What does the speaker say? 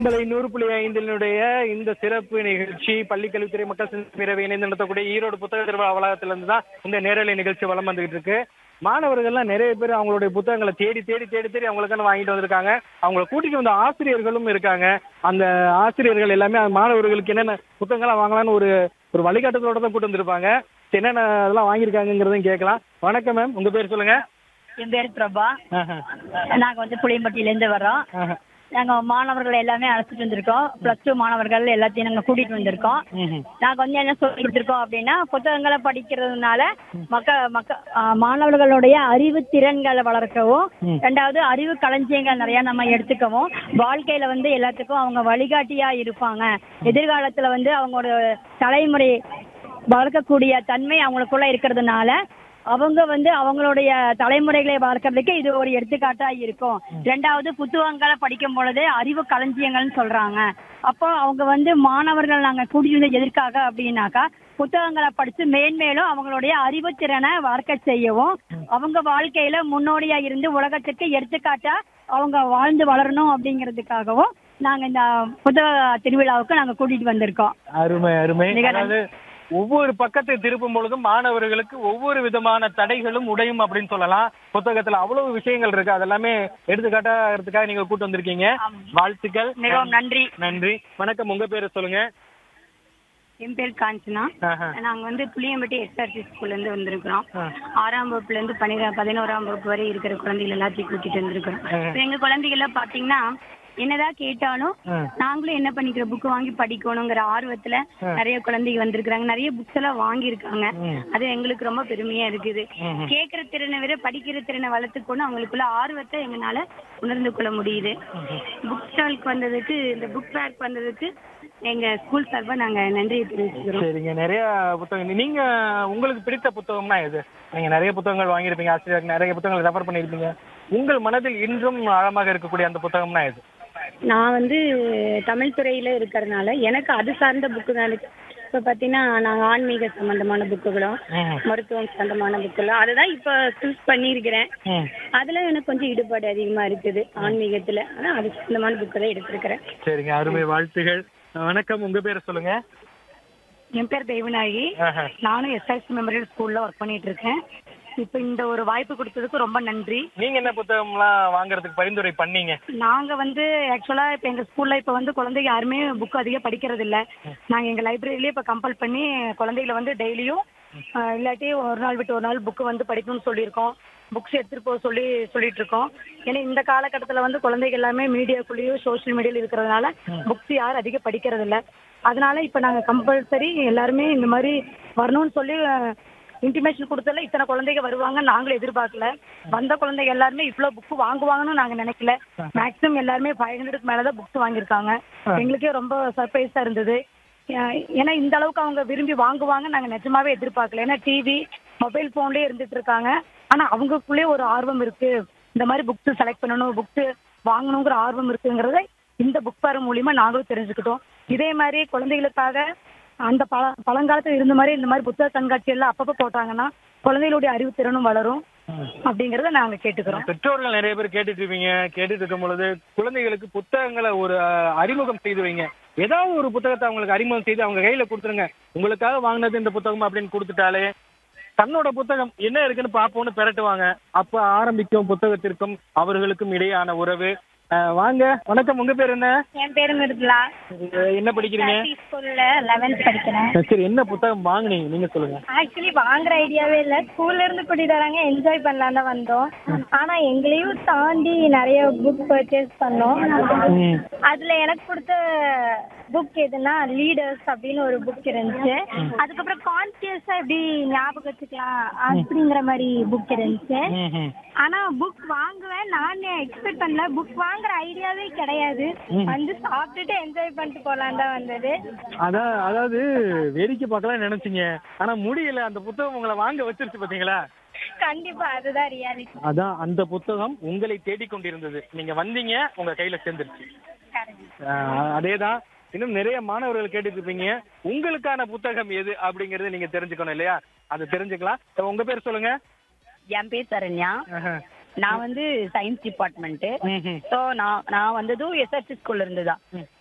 உங்களை நூறு புள்ளி ஐந்தினுடைய இந்த சிறப்பு நிகழ்ச்சி பள்ளிக்கல்வித்துறை மக்கள் சிந்தனை பேரவை இணைந்து நடத்தக்கூடிய ஈரோடு புத்தக திருவிழா வளாகத்திலிருந்து தான் இந்த நேரலை நிகழ்ச்சி வலம் வந்துகிட்டு இருக்கு மாணவர்கள்லாம் நிறைய பேர் அவங்களுடைய புத்தகங்களை தேடி தேடி தேடி தேடி அவங்களுக்கான வாங்கிட்டு வந்திருக்காங்க அவங்கள கூட்டிட்டு வந்த ஆசிரியர்களும் இருக்காங்க அந்த ஆசிரியர்கள் எல்லாமே அந்த மாணவர்களுக்கு என்னென்ன புத்தகங்கள்லாம் வாங்கலாம்னு ஒரு ஒரு வழிகாட்டுதலோட தான் கூட்டு வந்திருப்பாங்க சரி, என்னென்ன அதெல்லாம் வாங்கியிருக்காங்கிறதையும் கேட்கலாம் வணக்கம் மேம் உங்க பேர் சொல்லுங்க என் பேர் பிரபா ஆஹா. நாங்க வந்து புளியம்பட்டியிலேருந்து வரோம் ஆஹா. நாங்க மாணவர்கள் எல்லாமே அழைச்சிட்டு வந்திருக்கோம் ப்ளஸ் டூ மாணவர்கள் எல்லாத்தையும் நாங்க கூட்டிட்டு வந்திருக்கோம் ம்ஹும். நாங்க வந்து என்ன சொல்லி கொடுத்துருக்கோம் அப்படின்னா புத்தகங்களை படிக்கிறதுனால மக்க மக்க ஆ, மாணவர்களுடைய அறிவு திறன்களை வளர்க்கவும் ம். ரெண்டாவது அறிவு களஞ்சியங்கள் நிறைய நம்ம எடுத்துக்கவும் வாழ்க்கையில வந்து எல்லாத்துக்கும் அவங்க வழிகாட்டியா இருப்பாங்க எதிர்காலத்துல வந்து அவங்களோட தலைமுறை வளர்க்கக்கூடிய தன்மை அவங்களுக்குள்ள இருக்கிறதுனால அவங்க வந்து அவங்களுடைய தலைமுறைகளை வளர்க்கறதுக்கு இது ஒரு எடுத்துக்காட்டா இருக்கும் ரெண்டாவது புத்தகங்களை படிக்கும் பொழுது அறிவு களஞ்சியங்கள்னு சொல்றாங்க அப்போ அவங்க வந்து மாணவர்கள் நாங்க கூட்டிட்டு வந்து எதற்காக அப்படின்னாக்கா புத்தகங்களை படிச்சு மேன்மேலும் அவங்களுடைய அறிவுத்திறனை வளர்க்க செய்யவும் அவங்க வாழ்க்கையில முன்னோடியா இருந்து உலகத்துக்கு எடுத்துக்காட்டா அவங்க வாழ்ந்து வளரணும் அப்படிங்கிறதுக்காகவும் நாங்க இந்த புத்தக திருவிழாவுக்கு நாங்க கூட்டிட்டு வந்திருக்கோம் அருமை அருமை மிக அதாவது ஒவ்வொரு பக்கத்தை திருப்பும் பொழுதும் மாணவர்களுக்கு ஒவ்வொரு விதமான தடைகளும் உடையும் அப்படின்னு சொல்லலாம் புத்தகத்துல அவ்வளவு விஷயங்கள் இருக்கு அதெல்லாமே எடுத்துக்காட்டுறதுக்காக நீங்க கூட்டு வந்திருக்கீங்க வாழ்த்துக்கள் மிகவும் நன்றி நன்றி வணக்கம் உங்க பேரு சொல்லுங்க என் பேர் காஞ்சனா ஆஹா. நாங்க வந்து புளியம்பட்டி எஸ்ஆர்சி ஸ்கூல்ல இருந்து வந்திருக்கிறோம் ஆ. ஆறாம் வகுப்புல இருந்து பன்னிர பதினோராம் வகுப்பு வரை இருக்கிற குழந்தைகள் எல்லாத்தையும் கூட்டிட்டு வந்திருக்கிறோம் ஆ. இப்ப எங்க குழந்தைகள பாத்தீங்கன்னா என்னதான் கேட்டாலும் ஆ. நாங்களும் என்ன பண்ணிக்கிற புக் வாங்கி படிக்கணுங்கிற ஆர்வத்துல நிறைய குழந்தைங்க வந்திருக்கிறாங்க நிறைய புக்ஸ் எல்லாம் வாங்கியிருக்காங்க ம். அது எங்களுக்கு ரொம்ப பெருமையா இருக்குது ம்ஹும். கேட்கிற திறனை விட படிக்கிற திறனை வளர்த்துக்கொண்டு அவங்களுக்குள்ள ஆர்வத்தை எங்களால உணர்ந்து கொள்ள முடியுது புக் ஸ்டாலுக்கு வந்ததுக்கு இந்த புக் ஃபேர்க்கு வந்ததுக்கு எங்க ஸ்கூல் சார்பா நாங்க நன்றியை தெரிவிச்சுக்கிறோம் சரிங்க நிறைய புத்தகம் நீங்க உங்களுக்கு பிடித்த புத்தகம்னா எது நீங்க நிறைய புத்தகங்கள் வாங்கியிருப்பீங்க ஆசிரியர் நிறைய புத்தகங்கள் ரெஃபர் பண்ணியிருப்பீங்க உங்கள் மனதில் இன்றும் ஆழமாக இருக்கக்கூடிய அந்த புத்தகம்னா எது நான் வந்து தமிழ் துறையில இருக்கிறதுனால எனக்கு அது சார்ந்த புக்கு தான் இருக்கு இப்போ பார்த்தீங்கன்னா நாங்கள் ஆன்மீக சம்பந்தமான புக்குகளும் ம். மருத்துவம் சம்பந்தமான புக்குகளும் அதுதான் இப்போ சூஸ் பண்ணியிருக்கிறேன் ம். அதில் எனக்கு கொஞ்சம் ஈடுபாடு அதிகமாக இருக்குது ஆன்மீகத்தில் ஆனால் அது சம்பந்தமான புக்கு தான் எடுத்திருக்கிறேன் சரிங்க அருமை வாழ்த்துகள் வணக்கம் உங்க பேரை சொல்லுங்க என் பேர் தெய்வநாயகி ஆஹா. நானும் எஸ்எஸ்சி மெமோரியல் ஸ்கூலில் ஒர்க் பண்ணிட்டு இருக்கேன் இப்போ இந்த ஒரு வாய்ப்பு கொடுத்ததுக்கு ரொம்ப நன்றி நீங்க என்ன புத்தகம்லாம் வாங்குறதுக்கு பரிந்துரை பண்ணீங்க நாங்க வந்து ஆக்சுவலா இப்ப எங்க ஸ்கூல்ல இப்ப வந்து குழந்தைங்க யாருமே புக் அதிகம் படிக்கிறது இல்ல நாங்க எங்க லைப்ரரியிலே இப்ப கம்பல் பண்ணி குழந்தைகளை வந்து டெய்லியும் இல்லாட்டி ஒரு நாள் விட்டு ஒரு நாள் புக்கு வந்து படிக்கணும்னு சொல்லியிருக்கோம் புக்ஸ் எடுத்துட்டு போக சொல்லி சொல்லிட்டு இருக்கோம் ஏன்னா இந்த காலகட்டத்துல வந்து குழந்தைங்க எல்லாமே மீடியாக்குள்ளேயும் சோஷியல் மீடியால இருக்கிறதுனால புக்ஸ் யாரும் அதிகம் படிக்கிறது இல்ல அதனால இப்ப நாங்க கம்பல்சரி எல்லாருமே இந்த மாதிரி வரணும்னு சொல்லி இன்டிமேஷன் கொடுத்தல இத்தனை குழந்தைங்க வருவாங்க நாங்களும் எதிர்பார்க்கல வந்த குழந்தைங்க எல்லாருமே இவ்வளவு புக் வாங்குவாங்கன்னு நாங்க நினைக்கல மேக்ஸிமம் எல்லாருமே ஃபைவ் ஹண்ட்ரடுக்கு மேலதான் புக்ஸ் வாங்கியிருக்காங்க எங்களுக்கே ரொம்ப சர்ப்ரைஸா இருந்தது ஏ- ஏன்னா இந்த அளவுக்கு அவங்க விரும்பி வாங்குவாங்க நாங்க நிஜமாவே எதிர்பார்க்கல ஏன்னா டிவி மொபைல் போன்லயே இருந்துட்டு இருக்காங்க ஆனா அவங்களுக்குள்ளே ஒரு ஆர்வம் இருக்கு இந்த மாதிரி புக்ஸ் செலக்ட் பண்ணணும் புக்ஸ் வாங்கணுங்கிற ஆர்வம் இருக்குங்கிறத இந்த புக் ஃபேர் மூலியமா நாங்களும் தெரிஞ்சுக்கிட்டோம் இதே மாதிரி குழந்தைகளுக்காக அந்த பழ பழங்காலத்துல இருந்த மாதிரி இந்த மாதிரி புத்தக கண்காட்சி எல்லாம் அப்பப்போ போட்டாங்கன்னா குழந்தைகளுடைய அறிவுத்திறனும் வளரும் அப்படிங்கறத நாங்க கேட்டுக்கிறோம் பெற்றோர்கள் நிறைய பேர் கேட்டுட்டு இருப்பீங்க கேட்டுட்டு இருக்கும் பொழுது குழந்தைகளுக்கு புத்தகங்களை ஒரு அஹ், அறிமுகம் செய்து வைங்க ஏதாவது ஒரு புத்தகத்தை அவங்களுக்கு அறிமுகம் செய்து அவங்க கையில கொடுத்துருங்க உங்களுக்காக வாங்கினது இந்த புத்தகம் அப்படின்னு கொடுத்துட்டாலே தன்னோட புத்தகம் என்ன இருக்குன்னு பார்ப்போம்னு பெரட்டுவாங்க அப்ப ஆரம்பிக்கும் புத்தகத்திற்கும் அவர்களுக்கும் இடையான உறவு அஹ், வாங்க வணக்கம் உங்க பேர் என்ன என் பேரு மிருதுலா அஹ், என்ன படிக்கிறீங்க ஸ்கூல்ல லெவன்த் படிக்கிறேன் சரி என்ன புத்தகம் வாங்குனீங்க நீங்க சொல்லுங்க ஆக்சுவலி வாங்குற ஐடியாவே இல்லை ஸ்கூல்ல இருந்து கூட்டிட்டு வராங்க என்ஜாய் பண்ணலாம் தான் வந்தோம் ஆனா எங்களையும் தாண்டி நிறைய புக் பர்ச்சேஸ் பண்ணோம் ம். அதுல எனக்கு பிடிச்ச புக் எதுனா லீடர்ஸ் அப்படின்னு ஒரு புக் இருந்துச்சு அதுக்கப்புறம் கான்சியஸா எப்படி ஞாபகம் வச்சுக்கலாம் அப்படிங்கிற மாதிரி புக் இருந்துச்சு ம், ம். ஆனா புக் வாங்குவேன் நான் எக்ஸ்பெக்ட் பண்ணல புக் வாங்குற ஐடியாவே கிடையாது வந்து சாப்பிட்டுட்டு என்ஜாய் பண்ணிட்டு போலாம் தான் வந்தது அதான் அதாவது வேடிக்கை பார்க்கலாம் நினைச்சீங்க ஆனா முடியல அந்த புத்தகம் உங்களை வாங்க வச்சிருச்சு பாத்தீங்களா கண்டிப்பா அதுதான் ரியாலிட்டி அதான் அந்த புத்தகம் உங்களை தேடிக் கொண்டிருந்தது நீங்க வந்தீங்க உங்க கையில சேர்ந்துருச்சு ஆஹ் அதேதான் இன்னும் நிறைய மாணவர்கள் கேட்டுட்டு இருப்பீங்க உங்களுக்கான புத்தகம் எது அப்படிங்கறத நீங்க தெரிஞ்சுக்கணும் இல்லையா அதை தெரிஞ்சுக்கலாம் இப்ப உங்க பேர் சொல்லுங்க என் பேர் சரண்யா ஆஹா. நான் வந்து சயின்ஸ் டிபார்ட்மெண்ட் ம்ஹும். ஸோ நான் நான் வந்ததும் எஸ்ஆர்சி ஸ்கூல்ல இருந்து தான்